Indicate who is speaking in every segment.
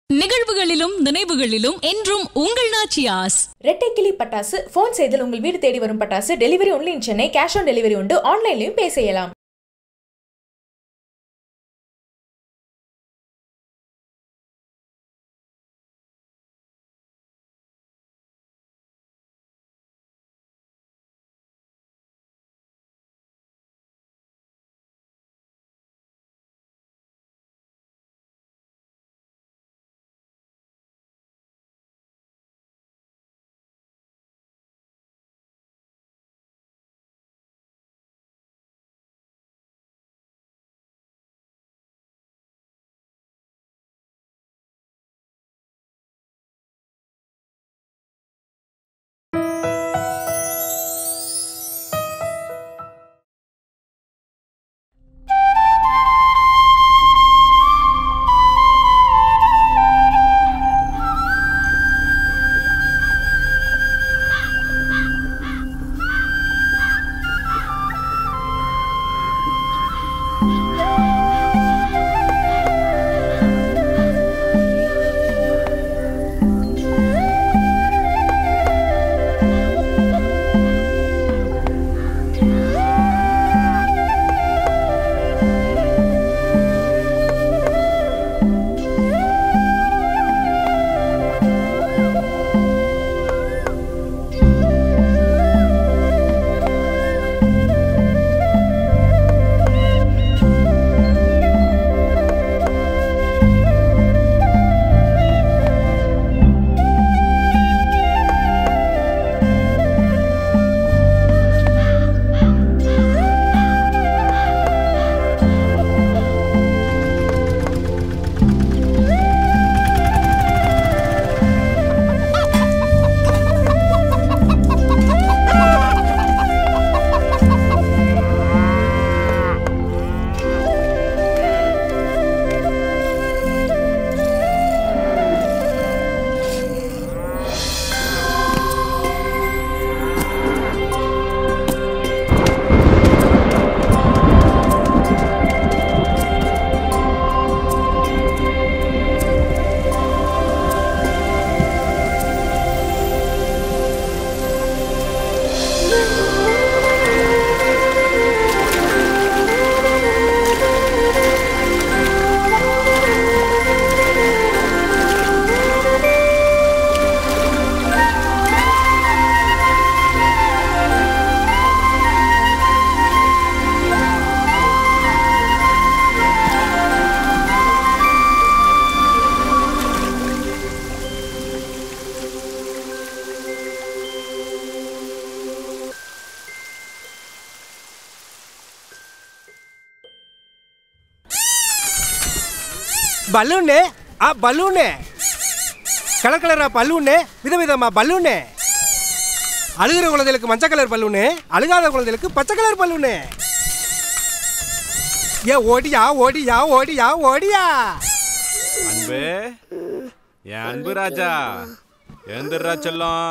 Speaker 1: நிகழ்வுகளிலும் நினைவுகளிலும் என்றும் உங்கள் நாச்சியாஸ்
Speaker 2: ரெட்டைக்கிளி பட்டாசு ஃபோன் செய்தல் உங்கள் வீடு தேடி வரும் பட்டாசு delivery only in Chennai cash on delivery உண்டு ஆன்லைன்லையும் பே செய்யலாம்
Speaker 3: பலூனு ஆ பலூனு கலர் கலரா பலூனு விதவிதமா பலூனு அழுகிற குழந்தைகளுக்கு மஞ்சள் கலர் பலூனு அழுகாத குழந்தைகளுக்கு பச்சை கலர் பலூனு ஏ ஓடியா ஓடியா ஓடியா ஓடியா
Speaker 4: அன்பு என் அன்பு ராஜா எழுந்துடுறா செல்லம்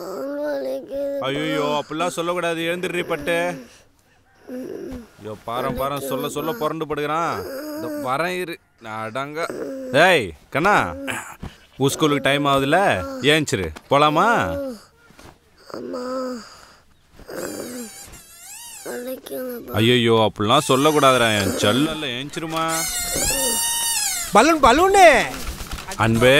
Speaker 4: ஐயோ அப்படிலாம் சொல்லக்கூடாது எழுந்துடுறி பட்டு ஐயோ பாரம் பாரம் சொல்ல சொல்ல புரண்டு படுகிறான் இந்த வரேன் இரு அடங்க ஏய் கண்ணா உன் ஸ்கூலுக்கு டைம் ஆகுதுல்ல ஏஞ்சிரு போலாமா ஐயோ அப்படிலாம் சொல்லக்கூடாதுடா என் செல்லல்ல ஏஞ்சிருமா
Speaker 3: பலூன் பலூனு
Speaker 4: அன்பு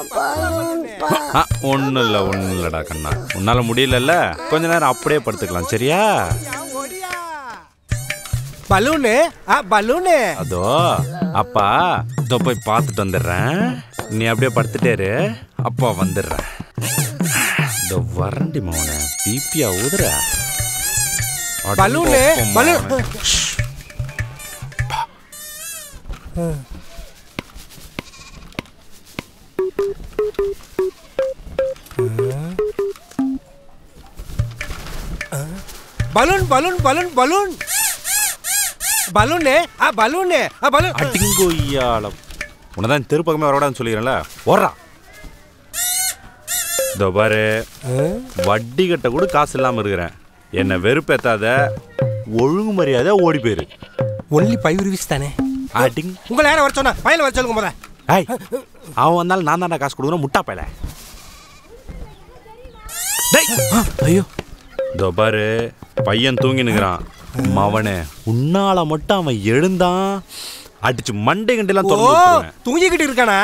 Speaker 4: ஒன்றும் இல்லை ஒன்றும் இல்லைடா கண்ணா உன்னால் முடியலல்ல கொஞ்ச நேரம் அப்படியே படுத்துக்கலாம் சரியா
Speaker 3: ஓடியா பலூனு ஆ பலூனு
Speaker 4: அதோ அப்பா இதோ போய் பார்த்துட்டு வந்துடுறேன் நீ அப்படியே படுத்துட்டேரு அப்பா வந்துடுறேன் இந்த வரண்டி மவனை பிபியா ஊதுற அட
Speaker 3: பலூனு
Speaker 4: பாப்போம்
Speaker 3: பலூன்
Speaker 4: மவனே.
Speaker 3: Balloon balloon balloon balloon balloon ஆ பலூனு ஆ பலூன்
Speaker 4: அடிங்கொய்யாலம் உன்னதான் தெரு பக்கமே வரக்கூடாதுன்னு சொல்லிக்கிறேன்ல ஓடுறா இதோ பாரு வட்டி கட்ட கூட காசு இல்லாமல் இருக்கிறேன் என்னை வெறுப்பேத்தாத ஒழுங்கு மரியாதை ஓடி போயிரு
Speaker 3: ஒன்லி ஃபைவ் ருபீஸ் தானே
Speaker 4: அடிங்
Speaker 3: உங்களை யாரை வர சொன்னா பையனை வர சொல்லுங்க முத
Speaker 4: ஐய் அவன் வந்தாலும் நான் தானே காசு கொடுக்குறேன் முட்டா பயல டேய் ஆ, ஐயோ இதோ பாரு பையன் தூங்கி நிற்கிறான் மவனே உன்னால மட்டும் அவன் எழுந்தான் அடிச்சு மண்டை கண்டெல்லாம்
Speaker 3: ஓ
Speaker 4: தொடர்ந்து விட்டுருவேன்.
Speaker 3: தூங்கிக்கிட்டு இருக்கானா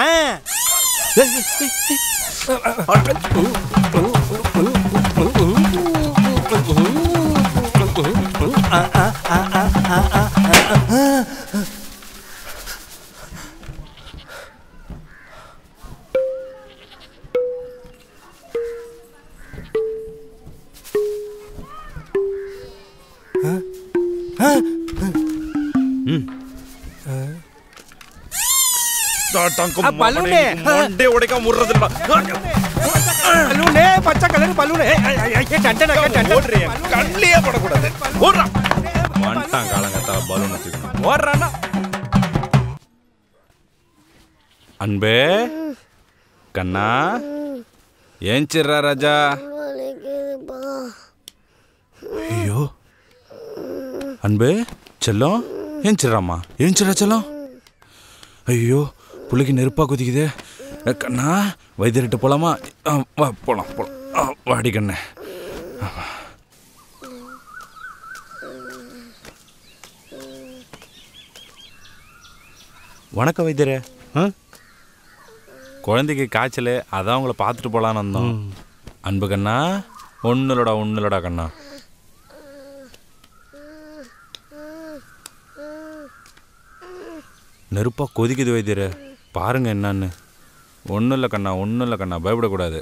Speaker 4: தாட்டாங்கம்
Speaker 3: ஆ, பலூனே.
Speaker 4: மவனே, மண்டை உடைக்காம விடுறது இல்ல.
Speaker 3: பலூனே பச்சை கலர் பலூனே டண்டனக்கா
Speaker 4: ஓடுறியா?
Speaker 3: டண்டன்
Speaker 4: கண்ணிலே படக்கூடாது ஓடுறான் வந்துட்டான் காலங்கத்தால பலூன் வச்சுக்கணும் ஓடுறானா அன்பே கண்ணா ஏஞ்சிடுறா ராஜா ஐயோ அன்பு செல்லம் ஏஞ்சிடுறாமா ஏஞ்சிடா செல்லம் ஐயோ புள்ளைக்கு நெருப்பா குதிக்குதே அஹ், கண்ணா வைத்தியர்கிட்ட போலாமா ஆ, வா போலாம் போலாம் ஆ, வாடி கண்ணே வணக்கம் வைத்தியரே
Speaker 5: ஆ
Speaker 4: குழந்தைக்கு காய்ச்சல் அதான் உங்களை பார்த்துட்டு போகலான்னு வந்தோம் அன்பு கண்ணா ஒன்னுலடா ஒன்னுலடா கண்ணா நெருப்பா கொதிக்குது வைத்தியரே பாருங்க என்னன்னு ஒன்றும் இல்லை கண்ணா ஒன்றும் இல்லை கண்ணா பயப்படக்கூடாது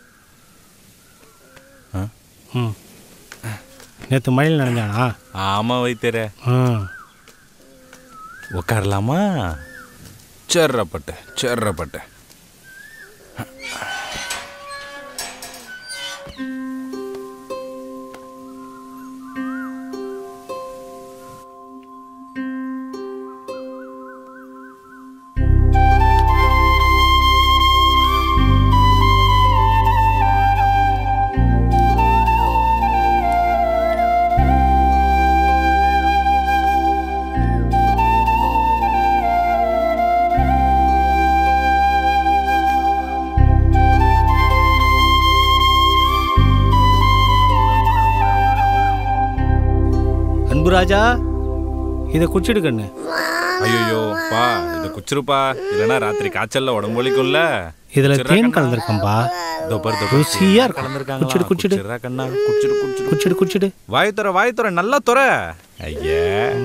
Speaker 4: ஆ
Speaker 5: ம் நேற்று மழையில் நனைஞ்சானா
Speaker 4: ஆமாம் வைத்தியரே
Speaker 5: ஆ
Speaker 4: உட்காரலாமா சேர்றப்பட்ட சேர்றப்பட்ட
Speaker 5: அன்பு ராஜா இதை குடிச்சிடு கண்ணு
Speaker 4: ஐயோ பா இதை குச்சிருப்பா இல்லைன்னா ராத்திரி காய்ச்சல்ல உடம்பு வலிக்கும்ல
Speaker 5: இதில்
Speaker 4: குச்சிடுறா
Speaker 5: தேன்
Speaker 4: கண்ணா.
Speaker 5: கலந்துருக்கம்பா
Speaker 4: இதோ பாரு, இதோ பாரு.
Speaker 5: ருசியா இருக்கும்.
Speaker 4: கலந்திருக்காங்களா?
Speaker 5: குச்சிடு, குச்சிடு.
Speaker 4: குச்சிடுறா கண்ணா குச்சிடு குச்சிடு
Speaker 5: குச்சிடு குச்சிடு
Speaker 4: வாய் துற வாய் துற நல்லா துற ஐயே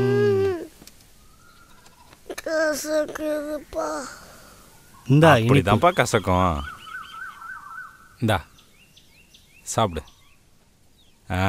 Speaker 5: இந்தா இனிப்பு
Speaker 4: இப்படிதான்ப்பா கசக்கும் இந்தா சாப்பிடு ஆ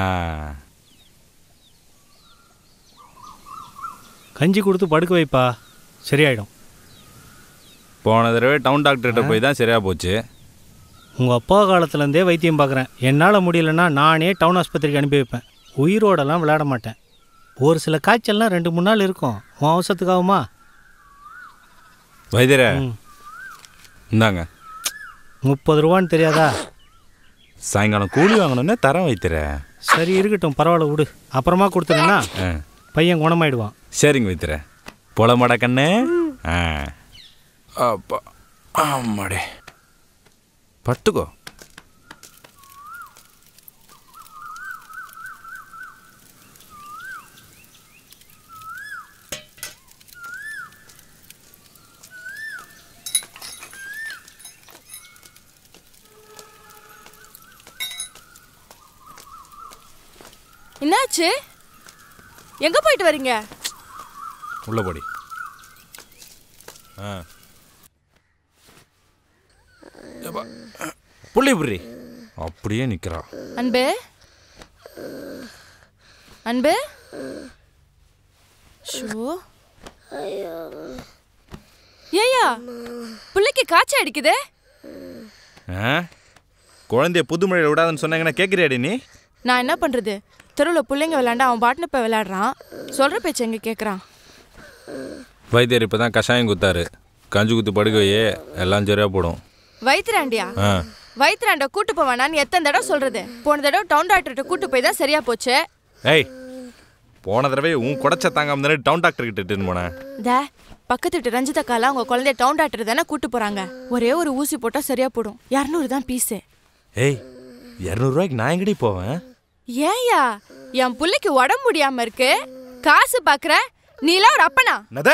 Speaker 5: கஞ்சி கொடுத்து படுக்க வைப்பா சரியாயிடும்
Speaker 4: போன தடவை டவுன் டாக்டர்கிட்ட போய் தான் சரியா போச்சு
Speaker 5: உங்கள் அப்பா காலத்துலேருந்தே வைத்தியம் பார்க்குறேன் என்னால் முடியலன்னா நானே டவுன் ஆஸ்பத்திரிக்கு அனுப்பி வைப்பேன் உயிரோடலாம் விளையாட மாட்டேன் ஒரு சில காய்ச்சல்லாம் ரெண்டு மூணு நாள் இருக்கும் உன் அவசரத்துக்காகுமா
Speaker 4: வைத்தியரே
Speaker 5: ம்.
Speaker 4: இந்தாங்க
Speaker 5: முப்பது ரூபான்னு தெரியாதா
Speaker 4: சாயங்காலம் கூலி வாங்கணுன்னே தரேன் வைத்தியரே
Speaker 5: சரி இருக்கட்டும் பரவாயில்ல விடு அப்புறமா கொடுத்துருன்னா
Speaker 4: ஆ
Speaker 5: பையன் குணமாயிடுவான்
Speaker 4: சரிங்க வைத்தியரே போலமாடா கண்ணு ஆ அப்பா ஆமாடே பத்துக்கோ
Speaker 6: என்னாச்சு எங்க போயிட்டு வரீங்க
Speaker 4: உள்ள போடி ஆ எப்பா. புள்ளி புரி அப்படியே நிக்கிறா
Speaker 6: அன்பு அன்பு ஷோ ஏயா பிள்ளைக்கு காய்ச்சல் அடிக்குதே
Speaker 4: ஆ குழந்தைய புதுமொழியில் விடாதுன்னு சொன்னாங்கன்னா கேட்குறியாடி நீ
Speaker 6: நான் என்ன பண்றது தெருவில் பிள்ளைங்க விளையாண்டா அவன் பாட்டுன்னு போய் விளையாடுறான் சொல்ற பேச்சு எங்க கேட்குறான்
Speaker 4: வைத்தியர் இப்போ தான் கஷாயம் குத்தாரு கஞ்சி குத்து படுக்கவையே எல்லாம் சரியா போடும்
Speaker 6: வயிற்றுறாண்டியா
Speaker 4: ஆ
Speaker 6: வயிற்றுறாண்ட கூட்டு போவானான்னு எத்தனை தடவை சொல்றது போன தடவை டவுன் டாக்டர்கிட்ட கூட்டு போய் தான் சரியா போச்சு
Speaker 4: ஏய் போன தடவை உன் குடைச்ச தாங்காம தானே டவுன் டாக்டர் கிட்ட இட்டுன்னு போனேன்
Speaker 6: தே பக்கத்து வீட்டு ரஞ்சிதக்காலாம் அவங்க குழந்தைய டவுன் டாக்டர் தானே கூட்டு போறாங்க ஒரே ஒரு ஊசி போட்டா சரியா போடும் இரநூறு தான் பீஸு
Speaker 4: ஏய் இரநூறுவாய்க்கு நான் எங்கடி போவேன்
Speaker 6: ஏயா என் புள்ளைக்கு உடம்பு முடியாம இருக்கு காசு பாக்குற நீலாம் ஒரு அப்பனா
Speaker 4: என்னத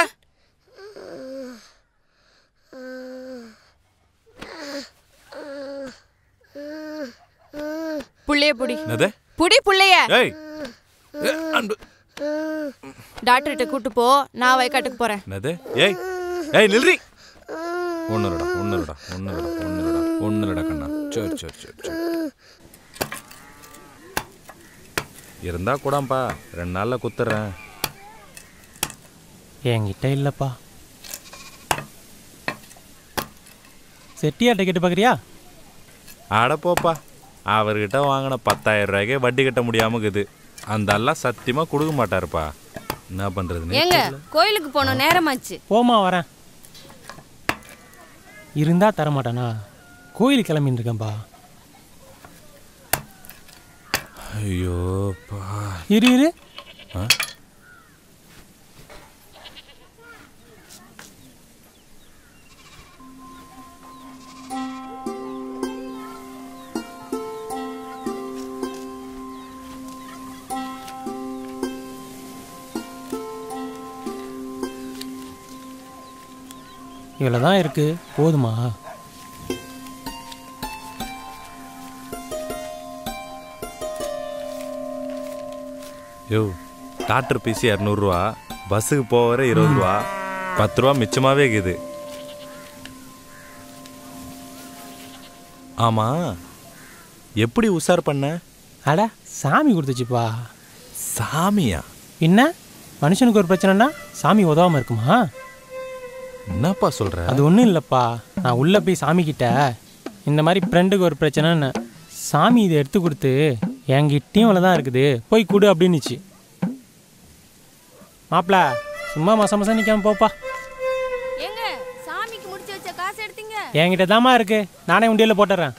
Speaker 6: புள்ளைய புடி
Speaker 4: என்னது
Speaker 6: புடி புள்ளைய
Speaker 4: ஏய் ஏ, அன்பு
Speaker 6: டாக்டர்கிட்ட கூட்டு போ நான் வயக்காட்டுக்கு போறேன்
Speaker 4: என்னது ஏய் ஏய் நில்றி ஒன்றுடா ஒன்றுடா ஒன்றுடா ஒன்றுடா ஒன்றுடா கண்ணா சரி சரி சரி சரி இருந்தா கூடப்பா ரெண்டு நாளில் குத்துறேன்
Speaker 5: என்கிட்ட இல்லைப்பா செட்டியாட்ட கேட்டு பார்க்குறியா
Speaker 4: அட போப்பா அவர்கிட்ட வாங்கின பத்தாயிரம் ரூபாய்க்கே வட்டி கட்ட முடியாம இருக்குது அந்த எல்லாம் சத்தியமா கொடுக்க மாட்டாருப்பா என்ன பண்றதுன்னு
Speaker 7: ஏங்க கோயிலுக்கு போனோம் நேரமாச்சு
Speaker 5: போமா வரேன் இருந்தா தர மாட்டானா கோயிலுக்கு கிளம்பின்னு இருக்கேன்ப்பா
Speaker 4: ஐயோப்பா
Speaker 5: இரு இரு
Speaker 4: ஆ?
Speaker 5: இவ்வளோ தான் இருக்கு போதுமா
Speaker 4: யோ டாக்டர் பீஸ் இரநூறுவா பஸ்ஸுக்கு போக வர இருபது ரூபா பத்து ரூபா மிச்சமாவே இருக்குது ஆமா எப்படி உஷார் பண்ண
Speaker 5: அட சாமி கொடுத்துச்சுப்பா
Speaker 4: சாமியா
Speaker 5: என்ன மனுஷனுக்கு ஒரு பிரச்சனைனா சாமி உதவாமல் இருக்குமா
Speaker 4: என்னப்பா சொல்ற
Speaker 5: அது ஒன்றும் இல்லைப்பா நான் உள்ளே போய் சாமி கிட்ட இந்த மாதிரி ஃப்ரெண்டுக்கு ஒரு பிரச்சனைன்னு சாமி இதை எடுத்து கொடுத்து என்கிட்டயும் இவ்வளோ தான் இருக்குது போய் கொடு அப்படின்னுச்சு மாப்பிள சும்மா மச மசம் நிற்காம போப்பா
Speaker 7: ஏங்க சாமிக்கு முடிச்சு வச்ச காசு எடுத்தீங்க
Speaker 5: என்கிட்ட தாம்மா இருக்கு நானே உண்டியலில் போட்டுறேன்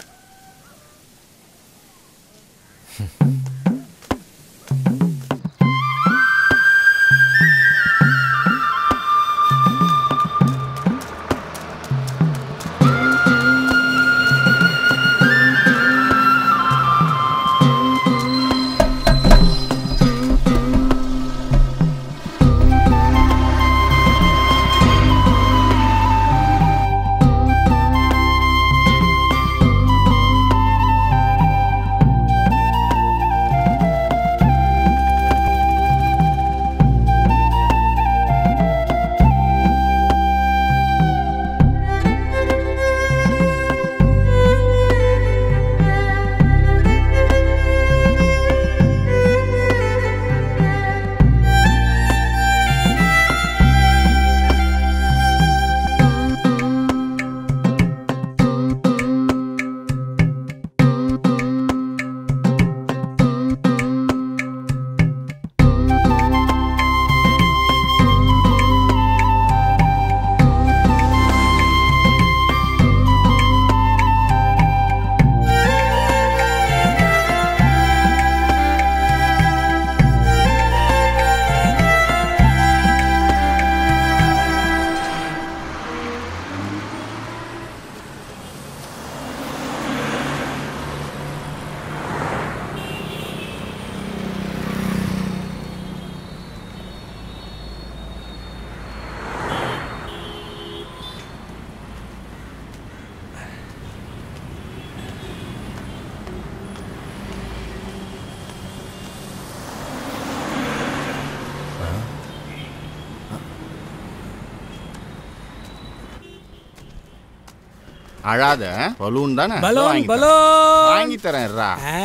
Speaker 8: அழாத பலூன் தானே
Speaker 9: பலூன்,
Speaker 8: வாங்கி தரேன்.
Speaker 9: பலூன்.
Speaker 8: வாங்கி தரேன் ரா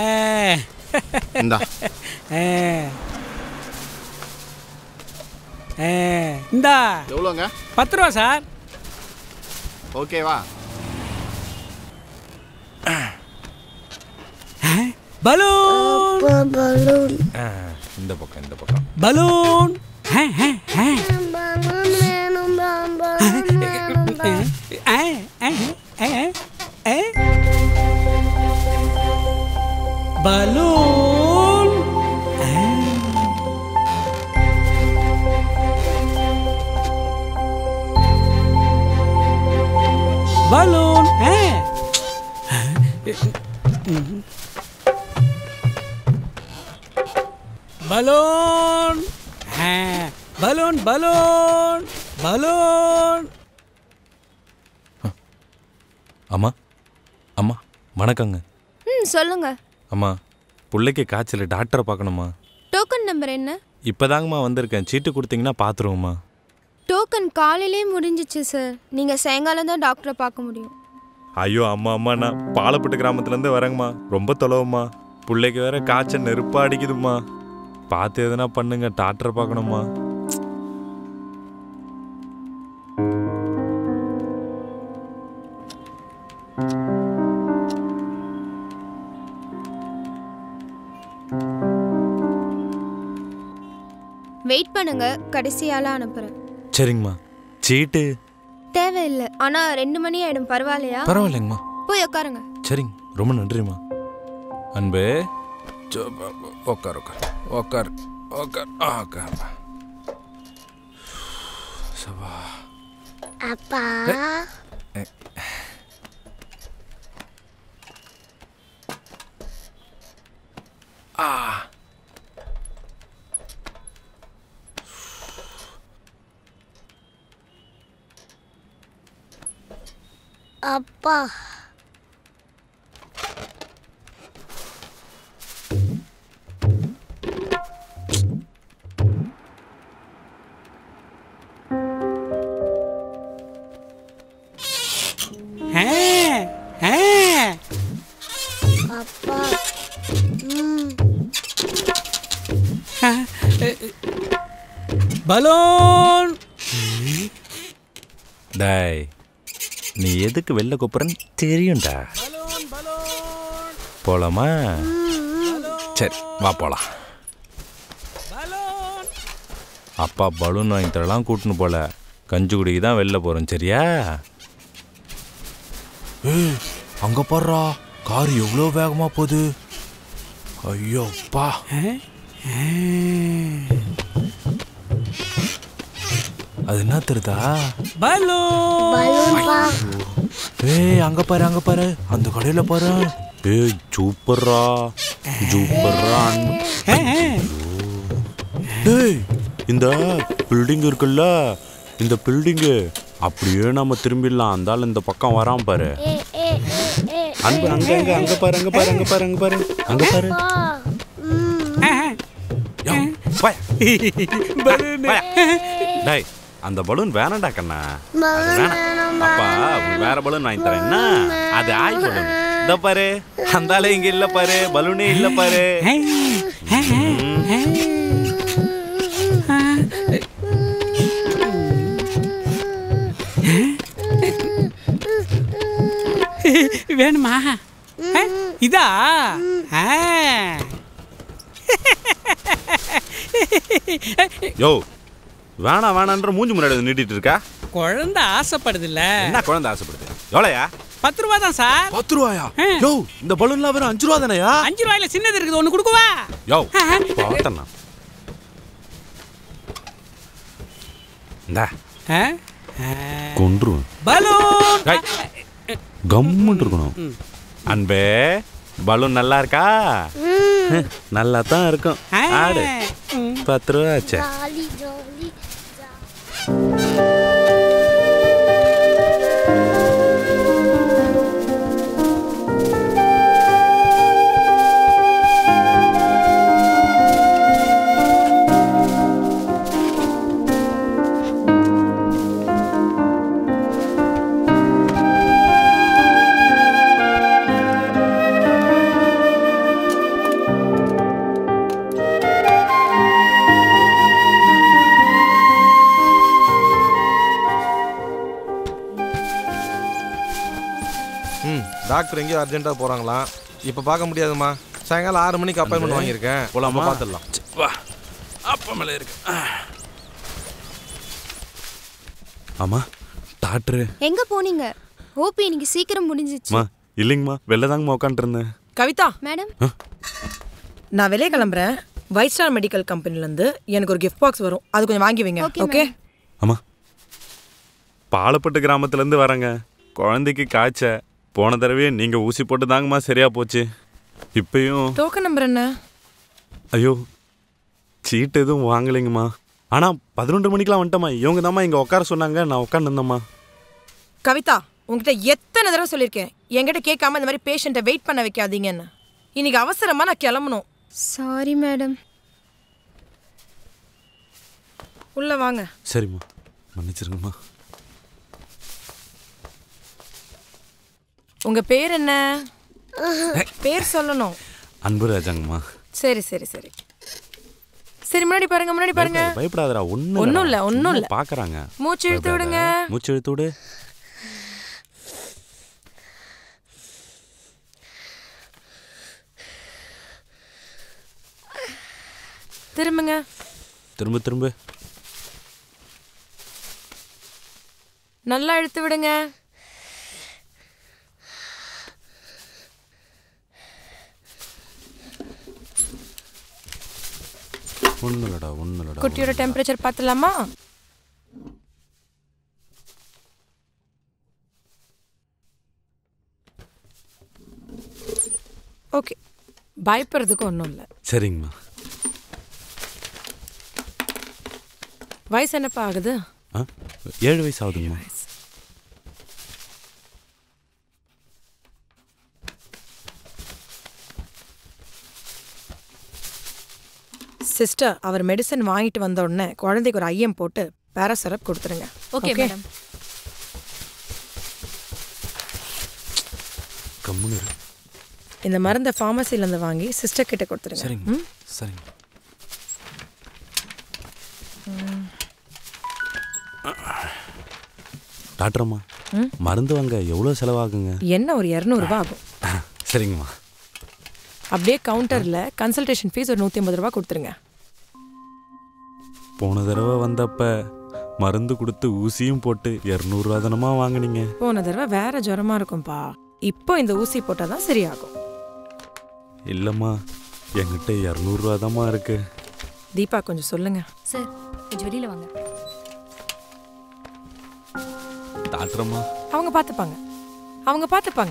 Speaker 8: இந்தா
Speaker 9: இந்தா
Speaker 8: எவ்வளோங்க
Speaker 9: பத்து ரூபா சார்
Speaker 8: ஓகேவா
Speaker 9: பலூன்
Speaker 4: ஆ, இந்த பக்கம் இந்த பக்கம்
Speaker 9: பலூன் பலூன் பலூன் ஆ. பலூன் ஆ. பலூன் பலூன் பலூன்
Speaker 4: அம்மா அம்மா வணக்கங்க
Speaker 7: ம் சொல்லுங்க
Speaker 4: அம்மா பிள்ளைக்கு காய்ச்சல் டாக்டரை பார்க்கணுமா
Speaker 7: டோக்கன் நம்பர் என்ன
Speaker 4: இப்போதாங்கம்மா வந்திருக்கேன் சீட்டு கொடுத்தீங்கன்னா பார்த்துருவோம்மா
Speaker 7: டோக்கன் காலையிலே முடிஞ்சிச்சு சார் நீங்கள் சாயங்காலம் தான் டாக்டரை பார்க்க முடியும்
Speaker 4: ஐயோ அம்மா அம்மா நான் பாலப்பட்டு கிராமத்துலேருந்து வரேங்கம்மா ரொம்ப தொலைவும்மா பிள்ளைக்கு வேற காய்ச்சல் நெருப்பா அடிக்குதும்மா பார்த்து எதுனா பண்ணுங்க டாக்டரை பார்க்கணுமா
Speaker 7: வெயிட் பண்ணுங்க கடைசியால அனுப்புகிறேன்
Speaker 4: சரிங்கம்மா சீட்டு
Speaker 7: தேவையில்லை ஆனால் ரெண்டு மணி ஆயிடும் பரவாயில்லையா
Speaker 4: பரவாயில்லைங்கம்மா
Speaker 7: போய் உட்காருங்க
Speaker 4: சரிங்க ரொம்ப நன்றிம்மா அன்பே சோ, ப- ப- உக்கார் உக்கார் உக்கார் உக்கார் ஆ, உக்கார் சவா
Speaker 10: அப்பா
Speaker 4: ஆ
Speaker 10: அப்பா
Speaker 9: ஆ. ஆ.
Speaker 10: அப்பா ம்
Speaker 9: ஆ. பலூன்
Speaker 4: டேய் நீ எதுக்கு வெளில கூப்பிட்றன்னு தெரியும்டா போலாமா சரி வா போலாம் அப்பா பலூன் வாங்கி தரலாம் கூட்டின்னு போல கஞ்சி குடிக்கு தான் வெளில போகிறோம் சரியா ஏய் அங்கே போடுறா கார் எவ்வளோ வேகமாக போகுது ஐயோப்பா அது என்ன தெரியுதா
Speaker 9: பலூன்
Speaker 10: பலூன்பா
Speaker 4: ஏய் அங்க பாரு அங்க பாரு அந்த கடையில பாரு ஏய் சூப்பர்ரா சூப்பர்ரா டேய் இந்த பில்டிங் இருக்குல்ல இந்த பில்டிங்கு அப்படியே நம்ம திரும்பிடலாம் அந்த ஆள் இந்த பக்கம் வரான் பாரு
Speaker 10: ஏ ஏ ஏ
Speaker 4: அன்பு அங்க அங்க அங்க பாரு அங்க பாரு அங்க பாரு அங்க பாரு அங்க பாரு
Speaker 10: அப்பா ம்
Speaker 4: யோவ், போய். போய். டேய் அந்த பலூன் வேணாம்டா கண்ணா அது
Speaker 10: பலூன்
Speaker 4: வேணாம்
Speaker 10: வேணாம்பா.
Speaker 4: அப்பா உனக்கு வேற பலூன் வாங்கி தரேன் என்ன அது ஆய் பலூன் இந்த பாரு அந்த ஆளு இங்க இல்ல பாரு பலூனே இல்ல பாரு
Speaker 9: வேணுமா ஆ, இதா ஆ.
Speaker 4: யோ வேணாம் வேணான்ற மூஞ்சி முன்னாடி வந்து நீட்டிட்டு இருக்கா
Speaker 9: குழந்தை ஆசைப்படுதுல்ல
Speaker 4: என்ன குழந்தை ஆசைப்படுது எவ்வளோயா
Speaker 9: பத்து ரூபா தான் சார்
Speaker 4: பத்து ரூபாயா யோ இந்த பலூன்லாம் வெறும் அஞ்சு ரூபா தானயா
Speaker 9: அஞ்சு ரூபாயில சின்னது இருக்குது ஒன்று கொடுக்குவா
Speaker 4: யோ பார்த்தண்ணா இந்தா
Speaker 9: ஆ? ஆ.
Speaker 4: கொன்றுவேன்
Speaker 9: பலூன்
Speaker 4: டேய், கம்முன்னு இருக்கணும் அன்பே பலூன் நல்லா இருக்கா நல்லா தான் இருக்கும்
Speaker 9: ஆ.
Speaker 4: ஆடு பத்து ரூபா ஆச்சே
Speaker 10: ஜாலி ஜாலி
Speaker 11: ம் டாக்டர் எங்கேயோ அர்ஜென்ட்டாக போகிறாங்களாம் இப்போ பார்க்க முடியாதும்மா சாயங்காலம் ஆறு மணிக்கு அப்பாயின்மெண்ட் வாங்கியிருக்கேன்
Speaker 4: போலாமா?
Speaker 11: நம்ம பார்த்துடலாம்
Speaker 4: வா அப்பா மேலே இருக்கு ஆமா டாக்டரு
Speaker 7: எங்க போனீங்க ஓபி இன்னைக்கு சீக்கிரம் முடிஞ்சிச்சு
Speaker 4: அம்மா இல்லைங்கம்மா வெளில தாங்கம்மா உட்காந்துருந்தேன்
Speaker 12: கவிதா
Speaker 7: மேடம்
Speaker 12: நான் வெளியே கிளம்புறேன் வைட் ஸ்டார் மெடிக்கல் கம்பெனிலேருந்து எனக்கு ஒரு கிஃப்ட் பாக்ஸ் வரும் அது கொஞ்சம் வாங்கி வைங்க
Speaker 7: Okay,
Speaker 12: ஓகே
Speaker 4: அம்மா பாலப்பட்டு கிராமத்துலேருந்து வரேங்க குழந்தைக்கு காய்ச்ச போன தடவையே நீங்கள் ஊசி போட்டு தாங்கம்மா சரியா போச்சு இப்பயும்
Speaker 12: டோக்கன் நம்பர் என்ன
Speaker 4: ஐயோ சீட்டு எதுவும் வாங்கலைங்கம்மா ஆனால் பதினொன்று மணிக்கெலாம் வந்துட்டம்மா இவங்க தாம்மா இங்கே உட்கார சொன்னாங்க நான் உட்காந்துருந்தேம்மா
Speaker 12: கவிதா உங்ககிட்ட எத்தனை தடவை சொல்லியிருக்கேன் என்கிட்ட கேட்காம இந்த மாதிரி பேஷண்ட்டை வெயிட் பண்ண வைக்காதீங்கன்னு இன்னைக்கு அவசரமா நான் கிளம்பணும்
Speaker 7: சாரி மேடம்
Speaker 12: உள்ள வாங்க
Speaker 4: சரிம்மா மன்னிச்சிருங்கம்மா
Speaker 12: உங்க பேர் என்ன பேர் சொல்லணும்
Speaker 4: அன்பு ராஜாங்கம்மா
Speaker 12: சரி சரி சரி சரி முன்னாடி பாருங்க முன்னாடி பாருங்க
Speaker 4: பயப்படாத, பயப்படாதடா ஒன்றும்
Speaker 12: ஒண்ணும் இல்ல, ஒண்ணும் இல்ல.
Speaker 4: பார்க்குறாங்க
Speaker 12: மூச்சு இழுத்து விடுங்க
Speaker 4: மூச்சு இழுத்து விடு
Speaker 12: திரும்புங்க
Speaker 4: திரும்ப திரும்ப
Speaker 12: நல்லா இழுத்து விடுங்க
Speaker 4: ஒன்றும் இல்லடா ஒன்றும் இல்லடா
Speaker 12: குட்டியோட டெம்பரேச்சர் பார்த்துலாமா ஓகே பயப்படுறதுக்கு ஒன்றும் இல்லை
Speaker 4: சரிங்கம்மா
Speaker 12: வயசு என்னப்பா ஆகுது
Speaker 4: ஆ ஏழு வயசு ஆகுதுங்கம்மா
Speaker 12: சிஸ்டர் அவர் மெடிசன் வாங்கிட்டு வந்த உடனே குழந்தைக்கு ஒரு ஐயம் போட்டு பேராசிரப் கொடுத்துருங்க
Speaker 1: ஓகே மேடம்
Speaker 4: கம்முன்னு இரு.
Speaker 12: இந்த மருந்தை ஃபார்மசிலேருந்து வாங்கி சிஸ்டர் கிட்ட கொடுத்துருங்க
Speaker 4: சரிங்க
Speaker 12: ம்?
Speaker 4: சரிங்க டாக்டர் அம்மா
Speaker 12: ம்?
Speaker 4: மருந்து வாங்க எவ்வளோ செலவாகுங்க
Speaker 12: என்ன ஒரு இரநூறுபா ஆகும்
Speaker 4: சரிங்கம்மா
Speaker 12: அப்படியே கவுண்டரில் கன்சல்டேஷன் ஃபீஸ் ஒரு நூற்றி ஐம்பது ரூபா கொடுத்துருங்க
Speaker 4: போன தடவை வந்தப்ப மருந்து கொடுத்து ஊசியும் போட்டு இரநூறுவா தானமா வாங்குனீங்க
Speaker 12: போன தடவை வேற ஜுரமா இருக்கும்பா இப்போ இந்த ஊசி போட்டால் தான் சரியாகும்
Speaker 4: இல்லைம்மா என்கிட்ட இரநூறுவா தாம்மா இருக்கு
Speaker 12: தீபா கொஞ்சம் சொல்லுங்க
Speaker 1: சார் கொஞ்சம் வெளியில வாங்க
Speaker 4: டாக்டர் அம்மா
Speaker 12: அவங்க பார்த்துப்பாங்க அவங்க பார்த்துப்பாங்க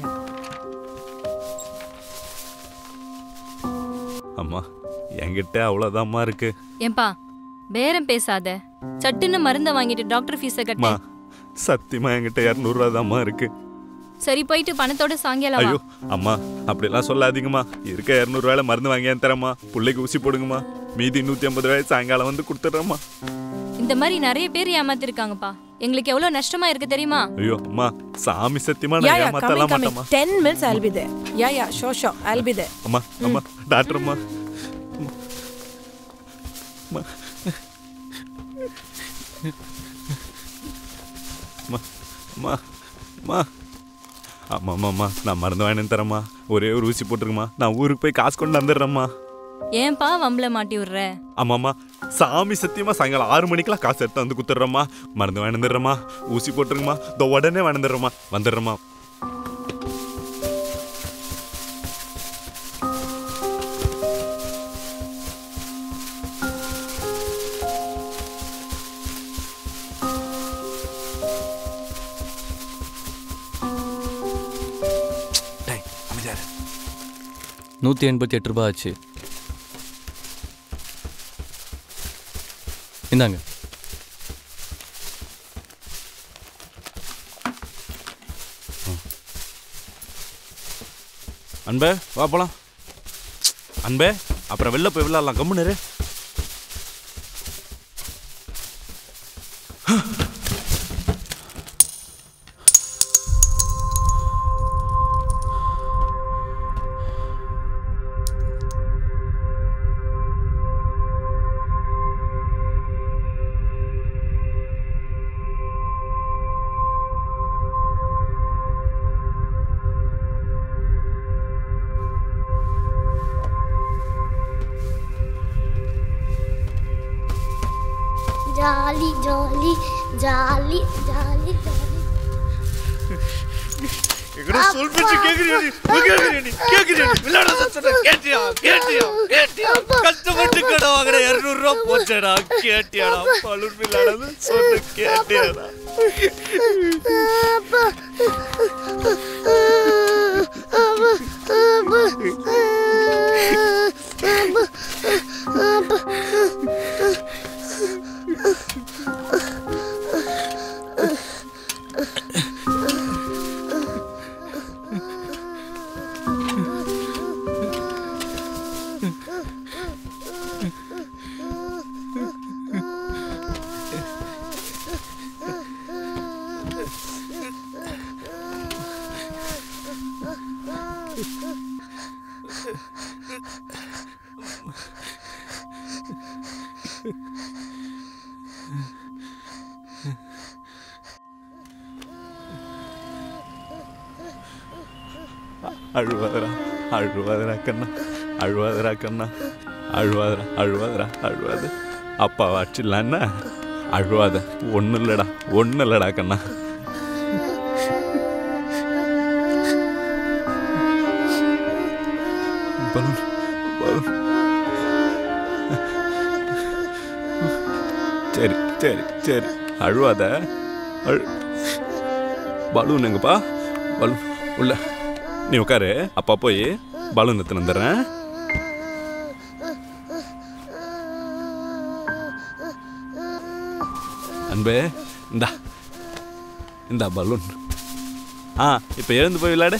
Speaker 4: அம்மா என்கிட்ட அவ்வளோதாம்மா இருக்கு
Speaker 1: ஏன்பா பேரம் பேசாத சட்டுன்னு மருந்த வாங்கிட்டு டாக்டர் ஃபீஸை
Speaker 4: அம்மா
Speaker 1: கட்டு
Speaker 4: சத்தியமா என்கிட்ட இரநூறுவா தாம்மா இருக்கு
Speaker 1: சரி போயிட்டு பணத்தோட சாயங்காலம்
Speaker 4: ஐயோ
Speaker 1: வா
Speaker 4: அம்மா அப்படிலாம் சொல்லாதீங்கம்மா இருக்க இரநூறுவாயில மருந்து வாங்கி தரேம்மா பிள்ளைக்கு ஊசி போடுங்கம்மா மீதி நூற்றி ஐம்பது ரூபாய் சாயங்காலம் வந்து கொடுத்துட்றேம்மா
Speaker 1: இந்த மாதிரி நிறைய பேர் ஏமாத்திருக்காங்கப்பா எங்களுக்கு எவ்வளவு நஷ்டமா இருக்கு தெரியுமா
Speaker 4: ஐயோ அம்மா சாமி சத்தியமா
Speaker 12: யா
Speaker 4: நான்
Speaker 12: யா
Speaker 4: ஏமாத்தலாம்
Speaker 12: கமிங் கமிங்
Speaker 4: மாட்டேம்மா
Speaker 12: ten minutes I'll be there yeah yeah ஷோ ஷோ ஐல் பி தேர்
Speaker 4: அம்மா அம்மா டாக்டர் அம்மா அம்மா. அம்மா அம்மா அம்மா அம்மா அம்மா அம்மா நான் மருந்து வாங்கினு தரேம்மா ஒரே ஒரு ஊசி போட்டுருங்கம்மா நான் ஊருக்கு போய் காசு கொண்டு வந்துடுறேம்மா
Speaker 1: ஏன்பா வம்பல மாட்டி விடுற
Speaker 4: ஆமாம்மா சாமி சத்தியமா சாயங்காலம் ஆறு மணிக்கெல்லாம் காசு எடுத்து வந்து குத்துடுறேம்மா மருந்து வாங்கினு ஊசி போட்டுருங்கம்மா இதோ உடனே வாங்கினு வந்துடுறேம்மா
Speaker 13: நூற்றி எண்பத்தி எட்டு ரூபாய் ஆச்சு இந்தாங்க
Speaker 4: அன்பே வா போலாம் அன்பே அப்புறம் வெளில போய் விளையாடலாம் கம்முன்னு இரு.
Speaker 10: Jolly jolly jolly jolly jolly
Speaker 14: எங்கடா சொல் பேச்சு கேக்குறியா நீ கேக்குறியா நீ கேக்குறியா நீ விளையாடாத சொன்ன கேட்டியா கேட்டியா கேட்டியா கஷ்டப்பட்டு கடை வாங்குற இருநூறு ரூபா போச்சேடா கேட்டியாடா பலூன் விளையாடாத சொன்ன கேட்டியாடா
Speaker 10: அப்பா அப்பா அப்பா அப்பா
Speaker 4: அழுவாதரா அழுவாதரா கண்ணா அழுவாதரா கண்ணா அழுவாதரா அழுவாதரா அழுவாது அப்பா வாச்சிடலான்னா அழுவாத ஒன்றும் இல்லைடா ஒன்றும் இல்லைடா கண்ணா பலூன் பலூன் சரி சரி சரி அழுவாத அழு பலூன் எங்கப்பா பலூன் உள்ள நீ உட்காரு அப்பா போய் பலூன் எடுத்துன்னு வந்துடுறேன் அன்பே இந்தா இந்தா பலூன் ஆ இப்போ எழுந்து போய் விளையாடு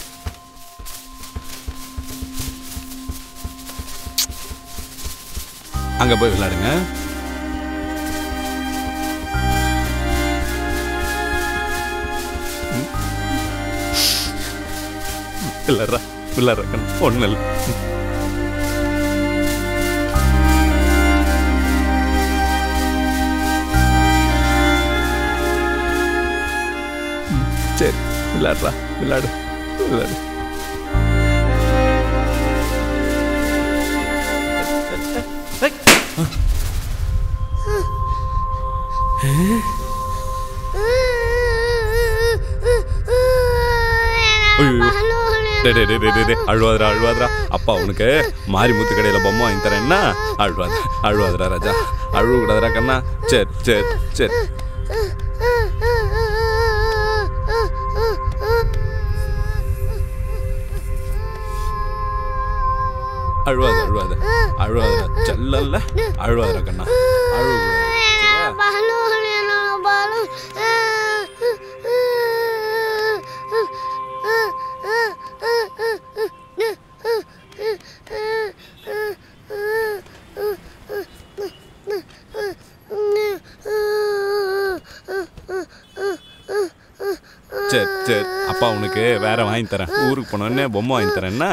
Speaker 4: அங்கே போய் விளையாடுங்க விளையாடுறா விளையாடுற ஒன்றும் இல்லை சரி விளையாடுறா விளையாடு விளையாடு ஐயோ டே டே டே டே டே அழுவாதரா அழுவாதரா அப்பா உனக்கு மாரிமுத்து கடையில் பொம்மை வாங்கி தரேன்னா அழுவாத அழுவாதரா ராஜா அழுவ கூடாதரா கண்ணா சரி சரி சரி அழுவாத அழுவாத அழுவாதரா செல்லல்ல அழுவாதரா கண்ணா அழுவ கூடாது சரியா?
Speaker 10: பலூன் என்னோட பலூன்
Speaker 4: சரி சரி அப்பா உனக்கு வேற வாங்கி தரேன் ஊருக்கு போனோடனே பொம்மை வாங்கி தரேன்னா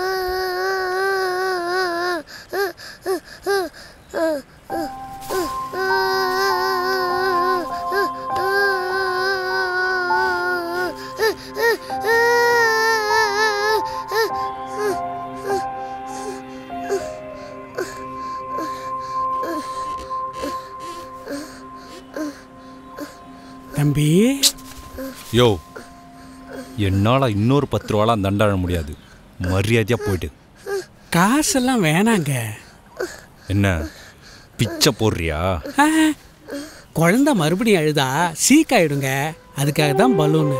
Speaker 9: தம்பி
Speaker 4: யோ என்னால் இன்னொரு பத்து ரூபாலாம் தண்டாட முடியாது மரியாதையாக போயிட்டு
Speaker 9: காசெல்லாம் வேணாங்க
Speaker 4: என்ன பிச்சை போடுறியா
Speaker 9: ஆ, குழந்தை மறுபடியும் அழுதா சீக்காயிடுங்க அதுக்காக தான் பலூனு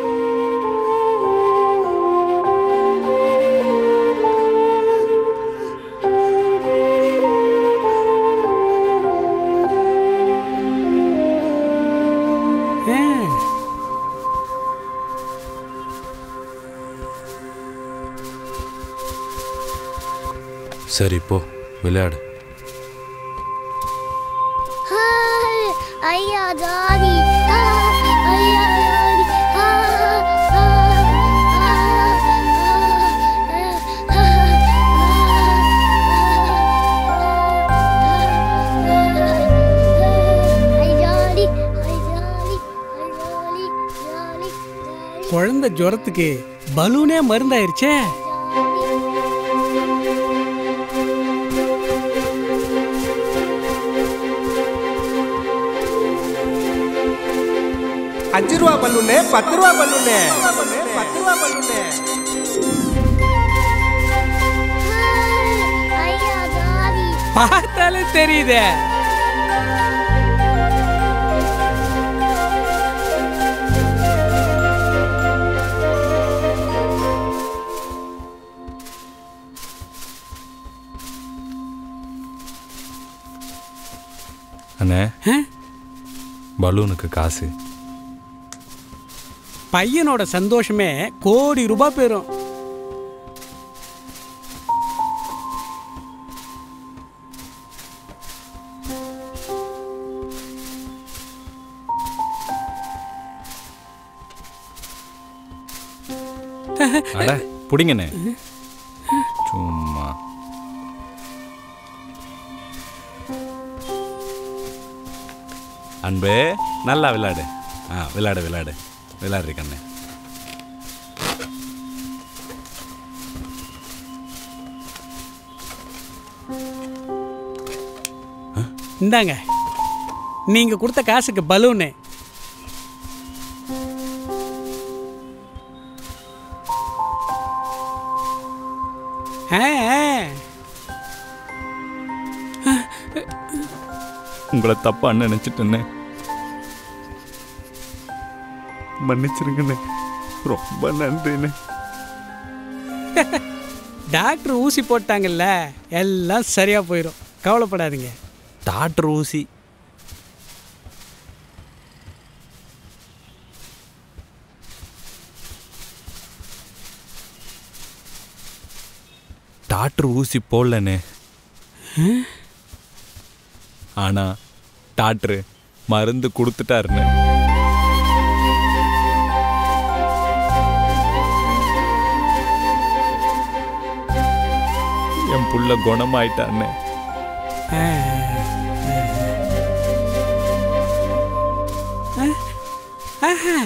Speaker 9: ஆ,
Speaker 4: சரி போ விளையாடு
Speaker 10: ஐயா ஜாதி ஆ, ஐயா ஜாதி ஆ, ஆ, ஆ, ஆ, ஐ ஜாதி ஐ ஜாதி ஐ ஜாதி ஜாதி
Speaker 9: குழந்தை ஜுரத்துக்கு பலூனே மருந்தாயிருச்சே
Speaker 3: அஞ்சு ரூபா பல்லுன்னு பத்து ரூபா பல்லுன்னு பத்து ரூபா பல்லுன்னு
Speaker 10: ஐயா ஜாலி
Speaker 9: பார்த்தாலே தெரியுதே
Speaker 4: அண்ணே பலூனுக்கு காசு
Speaker 9: பையனோட சந்தோஷமே கோடி ரூபாய் பெறும்
Speaker 4: அட பிடிங்கண்ணே சும்மா அன்பு நல்லா விளையாடு ஆ விளையாடு விளையாடு விளையாடுறி கண்ணு
Speaker 9: இந்தாங்க நீங்க கொடுத்த காசுக்கு பலூனு ஆ, ஆ.
Speaker 4: உங்களை தப்பா நினைச்சிட்டேன்னு மன்னிச்சிருங்கண்ணே ரொம்ப நன்றிண்ணே
Speaker 9: டாக்டர் ஊசி போட்டாங்கல்ல எல்லாம் சரியா போயிடும் கவலைப்படாதீங்க
Speaker 4: டாக்டர் ஊசி டாக்டர் ஊசி போடலண்ணே ஆனா டாக்டர் மருந்து கொடுத்துட்டாருன்னு என் புள்ள குணமாயிட்டான்னு
Speaker 9: ஆ, ஆ. ஆ, ஆஹா.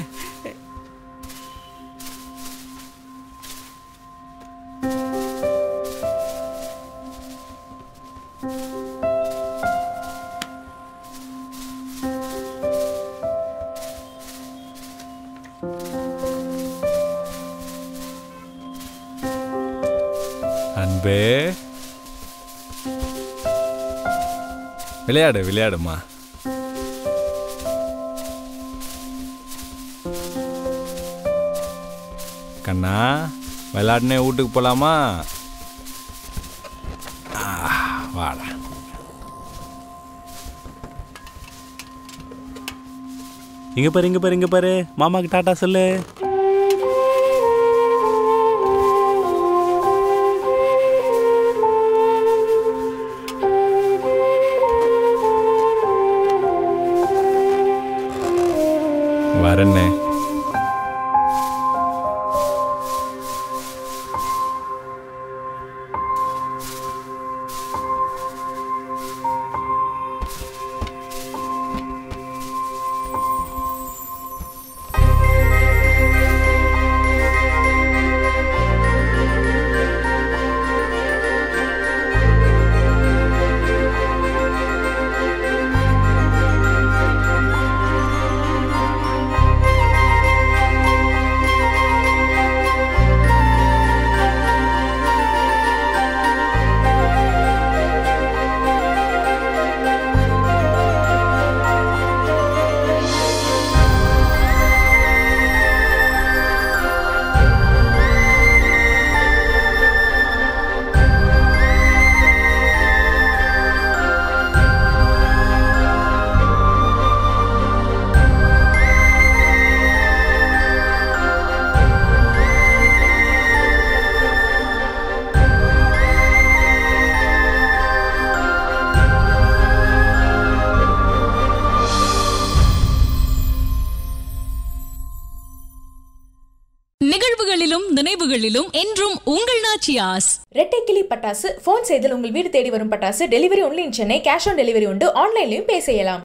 Speaker 4: அன்பே விளையாடு விளையாடுமா கண்ணா விளையாடுனே வீட்டுக்கு போலாமா ஆ, வாடா இங்க பாரு இங்க பாரு இங்க பாரு மாமாக்கு டாட்டா சொல்லு வரண்ணே
Speaker 15: நிகழ்வுகளிலும் நினைவுகளிலும் என்றும் உங்கள் நாச்சியாஸ்
Speaker 2: ரெட்டைக்கிளி பட்டாசு ஃபோன் செய்தல் உங்கள் வீடு தேடி வரும் பட்டாசு delivery only in Chennai cash on delivery உண்டு ஆன்லைன்லையும் பே செய்யலாம்